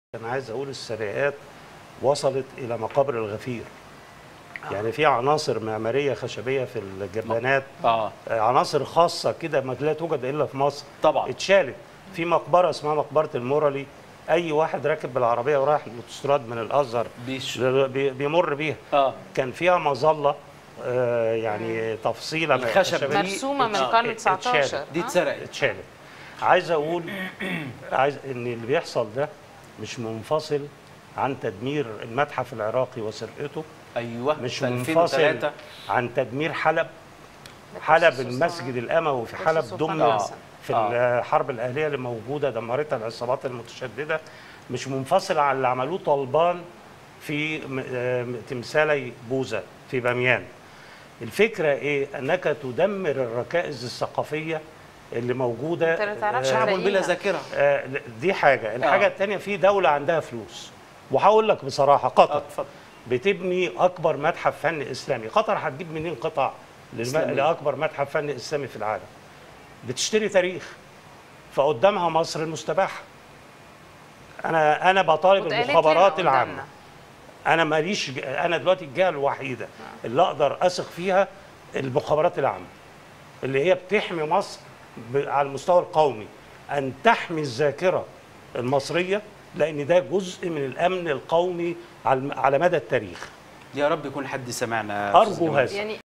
انا عايز اقول السرقات وصلت الى مقابر الغفير يعني في عناصر معماريه خشبيه في الجبانات اه آه، عناصر خاصه كده ما لا توجد الا في مصر طبعا اتشالت في مقبره اسمها مقبره المورالي اي واحد راكب بالعربيه ورايح الاوتوستراد من الازهر بيش بي- بيمر بيها اه كان فيها مظله آه، يعني تفصيله من الخشب الخشب دي مرسومه من آه، القرن اتشالت. 19 دي آه. اتسرقت اتشالت عايز اقول عايز ان اللي بيحصل ده مش منفصل عن تدمير المتحف العراقي وسرقته ايوه مش في منفصل 2003 عن تدمير حلب ده حلب قصة المسجد الاموي في قصة حلب سلطان دمر حسن. في آه. الحرب الاهليه اللي موجوده دمرتها العصابات المتشدده مش منفصل عن اللي عملوه طالبان في م- آه، تمثالي بوذا في باميان الفكره ايه انك تدمر الركائز الثقافيه اللي موجوده انت ما تعرفش آه، شعب تلاقيها. بلا ذاكره آه، دي حاجه الحاجه آه. الثانيه في دوله عندها فلوس وهقول لك بصراحه اه قطر اتفضل بتبني اكبر متحف فن اسلامي قطر هتجيب منين قطع للم... إسلامية. لاكبر متحف فن اسلامي في العالم بتشتري تاريخ فقدامها مصر المستباحه انا انا بطالب واتقالت لنا المخابرات قدامنا. العامه انا ماليش ج- انا دلوقتي الجهه الوحيده اللي اقدر اثق فيها المخابرات العامه اللي هي بتحمي مصر ب- على المستوى القومي ان تحمي الذاكره المصريه لان ده جزء من الامن القومي على على مدى التاريخ يا رب يكون حد سمعنا يا أستاذ ارجو جمال. هذا يعني